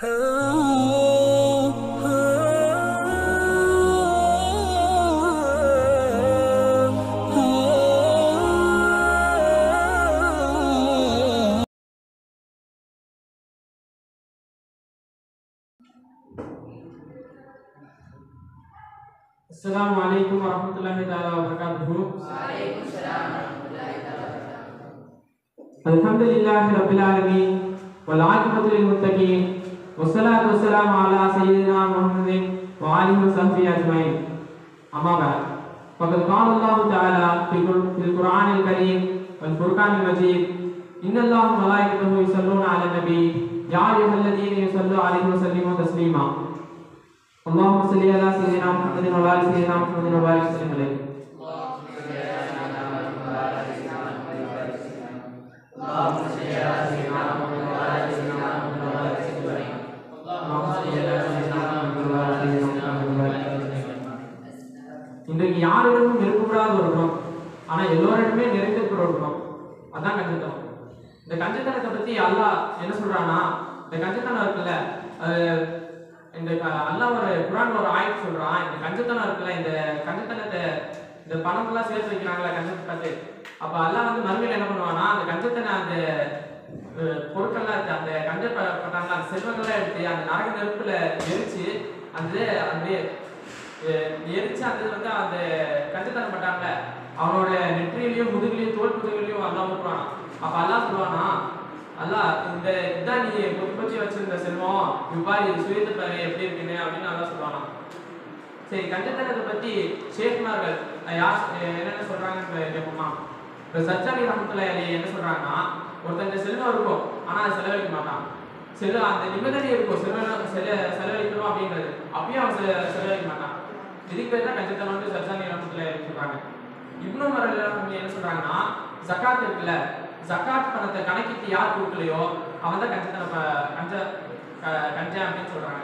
السلام عليكم ورحمة الله تعالى وبركاته الحمد لله رب العالمين والعاقبة للمتقين والصلاة والسلام على سيدنا محمد وآله وصحبه أجمعين أما بعد فقد قال الله تعالى في القر- في القرآن الكريم والفرقان المجيد إن الله وملائكته يصلون على النبي يا أيها الذين يصلوا عليه وسلموا تسليما اللهم صل على سيدنا محمد وعلى آل سيدنا محمد وبارك وسلم عليه இன்றைக்கு யாரிடமும் நெருக்கப்படாத ஒரு குணம் ஆனா எல்லோரிடமே நிறைந்திருக்கிற ஒரு குணம் அதான் கஞ்சத்தனம் இந்த கஞ்சத்தனத்தை பத்தி அல்லாஹ் என்ன சொல்றான்னா இந்த கஞ்சத்தனம் இருக்குல்ல அது இந்த க- அல்லாஹ் ஒரு குரான்ல ஒரு ஆயத்து சொல்றான் இந்த கஞ்சத்தனம் இருக்குல்ல இந்த கஞ்சத்தனத்தை இந்த பணம் எல்லாம் சேர்த்து வைக்கிறாங்களா கஞ்சத்தை பார்த்து அப்ப அல்லாஹ் வந்து மறுமையில என்ன பண்ணுவானா அந்த கஞ்சத்தனை அந்த அஹ், பொருட்கள்லாம் இருக்கு அந்த கஞ்சப்பட்டாங்களா அந்த செல்வங்கள்லாம் எடுத்து அந்த நரக நெருப்புல எரிச்சு அந்த அப்படியே அஹ், எரிச்சு அந்த இது வந்து அந்த கஞ்சத்தனம் பட்டாங்க அவனோட நெற்றியிலையும் முதுகுலையும் தோல் முதுகுலையும் அல்லாஹ் ஊற்றுவானா அப்ப அல்லாஹ் சொல்லுவானா அல்லாஹ் இந்த இதான் நீ பொத்தி பொத்தி வச்சிருந்த செல்வம் இவ்வாறு சுயத்தை பாரு எப்படி இருக்குன்னு அப்படின்னு அல்லாஹ் சொல்லுவானா சரி கஞ்சத்தனத்தை பத்தி ஷேக்மார்கள் அஹ் யார் அஹ் என்னென்ன சொல்றாங்கன்னு கேட்போமா இப்போ சச்சாலி ரஹமத்துல என்ன சொல்றாங்கன்னா ஒருத்தங்க செல்வம் இருக்கும் ஆனா அதை செலவழிக்க மாட்டான் செல்வ அந்த நிபந்தனை இருக்கும் செலவு செல செலவழிக்கணும் அப்படின்றது அப்பயும் அவன் செ- செலவழிக்க மாட்டான் இதுக்கு பேர் தான் கஞ்சத்தனம் வந்து சச்சாலி ரஹமத்துல சொல்றாங்க இப்னு மரல் என்ன சொல்றாங்கன்னா ஜக்காத் இருக்குல்ல ஜக்காத் பணத்தை கணக்கிட்டு யார் கொடுக்கலையோ அவன் தான் கஞ்சத்தனம் ப- கஞ்ச க- கஞ்சன் அப்படின்னு சொல்றாங்க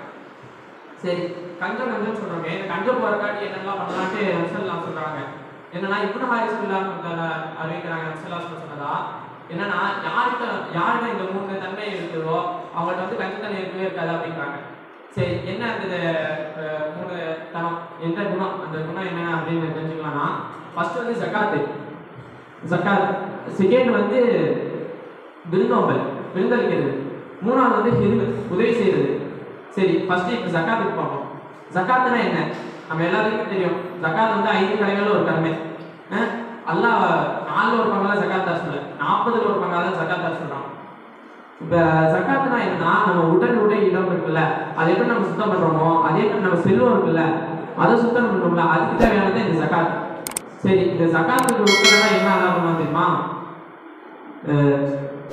சரி கஞ்சம் கஞ்சம் சொல்றோமே இந்த கஞ்சம் போறக்காட்டி என்னெல்லாம் பண்ணலான்ட்டு நம்சல்லாம் சொல்றாங்க என்னன்னா இப்னு ஹாரிஸ் அறிவிக்கிறாங்க நம்சல்லா சொன்னதா என்னன்னா யாருக்கு யாருக்கு இந்த மூணு தன்மை இருக்குதோ அவங்கள்ட்ட வந்து கஞ்சத்தன்மை இருக்கவே இருக்காது அப்படின்றாங்க சரி என்ன அந்த அஹ், மூணு தனம் எந்த குணம் அந்த குணம் என்ன அப்படின்னு தெரிஞ்சுக்கலாம்னா ஃபர்ஸ்ட் வந்து ஜக்காத்து ஜக்காத் செகண்ட் வந்து விருந்தோம்பல் விருந்தளிக்கிறது மூணாவது வந்து ஹிதுமு உதவி செய்யறது சரி ஃபர்ஸ்ட் இப்போ ஜக்காத்துக்கு பார்ப்போம் ஜக்காத்துனா என்ன நம்ம எல்லாத்துக்குமே தெரியும் ஜக்காத் வந்து ஐந்து கடைகளில் ஒரு கடமை அஹ் அல்லாஹ் நாலுல ஒரு பங்காக ஜக்காத் தான் சொல்ல நாற்பதுல ஒரு பங்காக தான் ஜக்காத் தான் சொல்றான் இப்போ ஜக்காத்துனா என்னன்னா நம்ம உடல் உடை இடம் இருக்குல்ல அதை எப்படி நம்ம சுத்தம் பண்றோமோ அதே மாதிரி நம்ம செல்வம் இருக்குல்ல அதை சுத்தம் பண்றோம்ல அதுக்கு தேவையானது இந்த ஜக்காத் சரி இந்த ஜக்காத்துக்கு உட்பட என்ன அல்லாஹ் பண்ணுவான் தெரியுமா அஹ்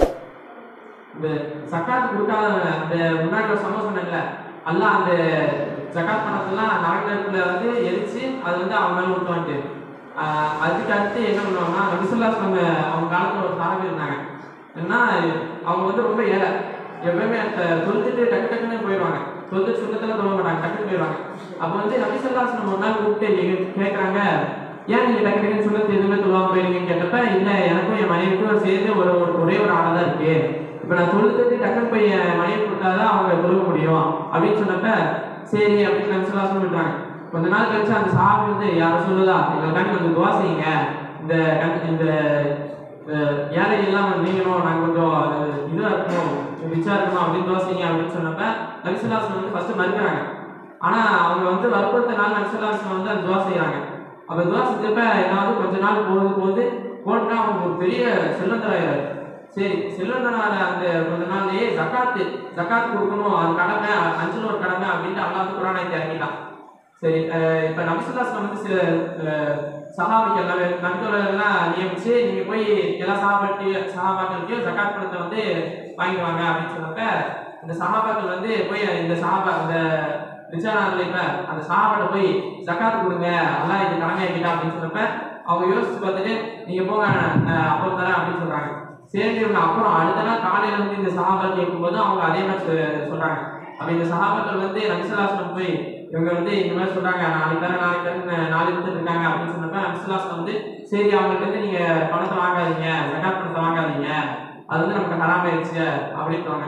இந்த ஜக்காத் கொடுக்காத அந்த முன்னாடி ஒரு சம்பவம் சொன்னேன்ல அல்லாஹ் அந்த ஜக்காத் பணத்தெல்லாம் நரகத்துல வந்து எரிச்சு அது வந்து அவன் மேல ஊற்றுவான்ட்டு ஆஹ் அதுக்கு அடுத்து என்ன பண்ணுவாங்கன்னா நபிசுல்லா சொன்ன அவங்க காலத்துல ஒரு சாரபி இருந்தாங்க என்னன்னா அவங்க வந்து ரொம்ப ஏழை எப்பயுமே அந்த தொழுத்துட்டு டக்கு டக்குன்னு போயிடுவாங்க தொழுத்து சுத்தத்துல தொழ மாட்டாங்க டக்குன்னு போயிடுவாங்க அப்போ வந்து நபிசுல்லா சொன்ன ஒரு நாள் கூப்பிட்டு கே- கேக்குறாங்க ஏன் நீங்க டக்கு டக்குன்னு சுண்ணத்து எதுவுமே தொழுவாம போயிருக்கீங்கன்னு கேட்டப்ப இல்ல எனக்கும் என் மனைவிக்கும் சேர்ந்து ஒரு ஒரு- ஒரே ஒரு ஆளா தான் இருக்கு இப்ப நான் தொழுதுட்டு டக்குன்னு போய் என் மனைவி கொடுத்தாதான் அவங்க தொழுக முடியும் அப்படின்னு சொன்னப்ப சரி அப்படின்னு நினைச்சலா சொல்லிட்டாங்க கொஞ்ச நாள் கழிச்சு அந்த சாமி வந்து யாரும் சொல்லுதா எங்களுக்காண்டி கொஞ்சம் துவா செய்யுங்க இந்த கண்- இந்த அஹ், ஏழை எல்லாம் நீங்களும் நாங்க கொஞ்சம் அஹ், இதா இருக்கணும் ரிச்சா இருக்கணும் அப்படின்னு துவா செய்யுங்க அப்படின்னு சொன்னப்ப நரிசலாசன் வந்து ஃபர்ஸ்ட் மறுக்கிறாங்க ஆனா அவங்க வந்து வற்புறுத்தனால நரிசலாசன் வந்து அந்த துவா செய்யறாங்க அப்ப துவா செஞ்சப்ப ஏதாவது கொஞ்ச நாள் போகுது போகுது போனா அவங்க ஒரு பெரிய செல்வந்தராயிராரு சரி செல்வந்தரான அந்த கொஞ்ச நாள்லயே ஜக்காத்து ஜக்காத் கொடுக்கணும் அது கடமை அஞ்சுல ஒரு கடமை அப்படின்ட்டு அல்லாஹ் வந்து குரானை இறங்கிட்டான் சரி அஹ் இப்ப நபிசுல்லாஸ்லாம் வந்து சில அஹ், சஹாபிகள் நபி- நபித்தோழர்கள்லாம் நியமிச்சு நீங்க போய் எல்லா சஹாபாட்டி சஹாபாக்களுக்கும் ஜக்காத் பணத்தை வந்து வாங்கிட்டு வாங்க அப்படின்னு சொன்னப்ப இந்த சஹாபாக்கள் வந்து போய் இந்த சஹாபா இந்த ரிச்சானார்கள் இப்ப அந்த சஹாபாட்ட போய் ஜக்காத் கொடுங்க அல்லாஹ் இது கடமையாக்கிட்டா அப்படின்னு சொன்னப்ப அவங்க யோசிச்சு பார்த்துட்டு நீங்க போங்க அஹ், அப்புறம் தரேன் அப்படின்னு சொல்றாங்க சரி இவங்க அப்புறம் அடுத்த நாள் காலையில வந்து இந்த சஹாபாக்கள் கேட்கும்போது அவங்க அதே மாதிரி சொ- சொல்றாங்க அப்ப இந்த சஹாபாக்கள் வந்து நபிசுல்லாஸ்லம் போய் இவங்க வந்து இந்த மாதிரி சொல்றாங்க நாளைக்கு தரேன் நாளைக்கு தரேன் நாலு எடுத்துட்டு இருக்காங்க அப்படின்னு சொன்னப்ப நபிசுல்லாஸ்லம் வந்து சரி அவங்கள்ட்ட இருந்து நீங்க பணத்தை வாங்காதீங்க ஜகாத் பணத்தை வாங்காதீங்க அது வந்து நமக்கு ஹராமாயிருச்சு அப்படின்றாங்க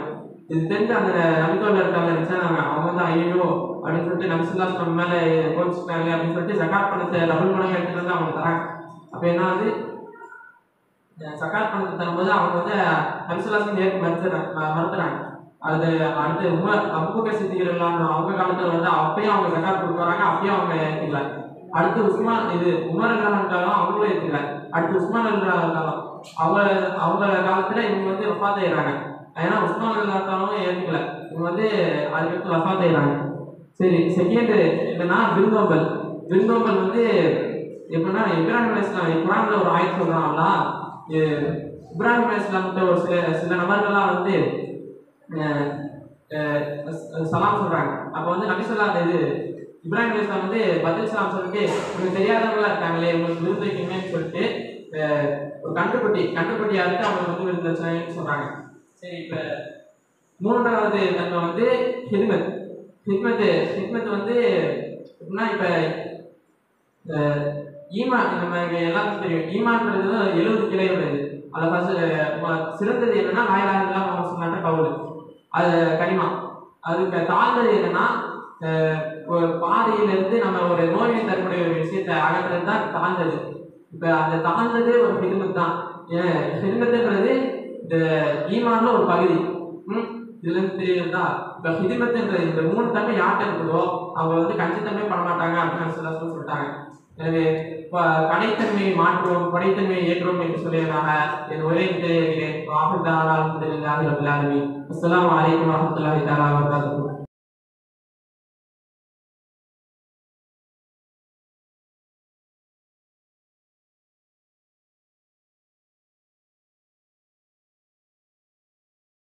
இது தெரிஞ்ச அந்த நபித்தோல்ல இருக்காங்க நினைச்சாங்க அவங்க வந்து ஐயோ அப்படின்னு சொல்லிட்டு நபிசுல்லா நம்ம மேல கோச்சிட்டாங்க அப்படின்னு சொல்லிட்டு ஜகாத் பணத்தை டபுள் மடங்கு எடுத்துட்டு வந்து அவங்க தராங்க அப்ப என்ன வந்து சக்காத் பணத்தை தரும்போது அவங்க வந்து நபிசுல்லாசன் ஏற்க மறுத்துறாங்க ம- மறுத்துறாங்க அது அடுத்து உமர் அபுபக்கர் சித்திகள் எல்லாம் அவங்க காலத்துல வந்து அப்பயும் அவங்க சக்காத் கொடுத்து வராங்க அப்பயும் அவங்க ஏற்றுக்கல அடுத்து உஸ்மான் இது உமர் அல்லாஹ் காலம் அவங்களும் ஏற்றுக்கல அடுத்து உஸ்மான் அல்லாஹ் காலம் அவங்க அவங்க காலத்துல இவங்க வந்து வஃபாத் ஆயிடுறாங்க ஏன்னா உஸ்மான் அல்லாஹ் காலம் ஏற்றுக்கல இவங்க வந்து அதுக்கடுத்து வஃபாத் ஆயிடுறாங்க சரி செகண்ட் என்னன்னா விருந்தோம்பல் விருந்தோம்பல் வந்து எப்படின்னா இப்ராஹிம் அலி இஸ்லாம் குரான்ல ஒரு ஆயத்து சொல்றாங்களா இப்ராஹிம் அலி இஸ்லாம்கிட்ட ஒரு சில சில நபர்கள்லாம் வந்து அஹ், அஹ், ச- சலாம் சொல்றாங்க அப்போ வந்து நபி சொல்லா இது இப்ராஹிம் அலி இஸ்லாம் வந்து பதில் சலாம் சொல்லிட்டு உங்களுக்கு தெரியாதவங்களா இருக்காங்களே உங்களுக்கு விருந்து வைக்கணும்னு சொல்லிட்டு அஹ், ஒரு கண்டுக்குட்டி கண்டுக்குட்டி அறுத்து அவங்க வந்து விருந்து வச்சாங்கன்னு சொல்றாங்க சரி இப்போ மூன்றாவது தன்மை வந்து ஹித்மத் ஹித்மத் ஹித்மத் வந்து எப்படின்னா இப்போ ஈமான் நம்ம எல்லாத்துக்கும் தெரியும் ஈமான்ன்றது எழுபது கிளை உள்ளது அதில் ஃபர்ஸ்ட் சிறந்தது என்னன்னா நாயலாக நம்ம சொன்னாட்ட கவுல் அது கனிமா அதுக்கு தாழ்ந்தது என்னன்னா அஹ், ஒரு பாதையிலிருந்து நம்ம ஒரு நோயை தரக்கூடிய ஒரு விஷயத்தை அகற்றுறது தான் தாழ்ந்தது இப்போ அந்த தாழ்ந்தது ஒரு ஹிதுமத் தான் ஏன் ஹிதுமத்துன்றது இந்த ஈமான்ல ஒரு பகுதி ம் இதுல இருந்து தெரியுதா இப்போ ஹிதுமத்துன்றது இந்த மூணு தன்மை யார்கிட்ட இருக்குதோ அவங்க வந்து கஞ்சித்தன்மை பண்ண மாட்டாங்க அப்படின்னு சில சொல்லிட்டாங்க எனவே ப- கடைத்தன்மையை மாற்றுவோம் படைத்தன்மையை ஏற்றுவோம் என்று சொல்லியதாக என் ஒரே தெரிகிறேன் வாஹிதாலா அல்ஹம்துலில்லாஹி ரபில் ஆலமீன் அஸ்ஸலாமு அலைக்கும் வரஹ்மத்துல்லாஹி தஆலா வபரகாத்துஹு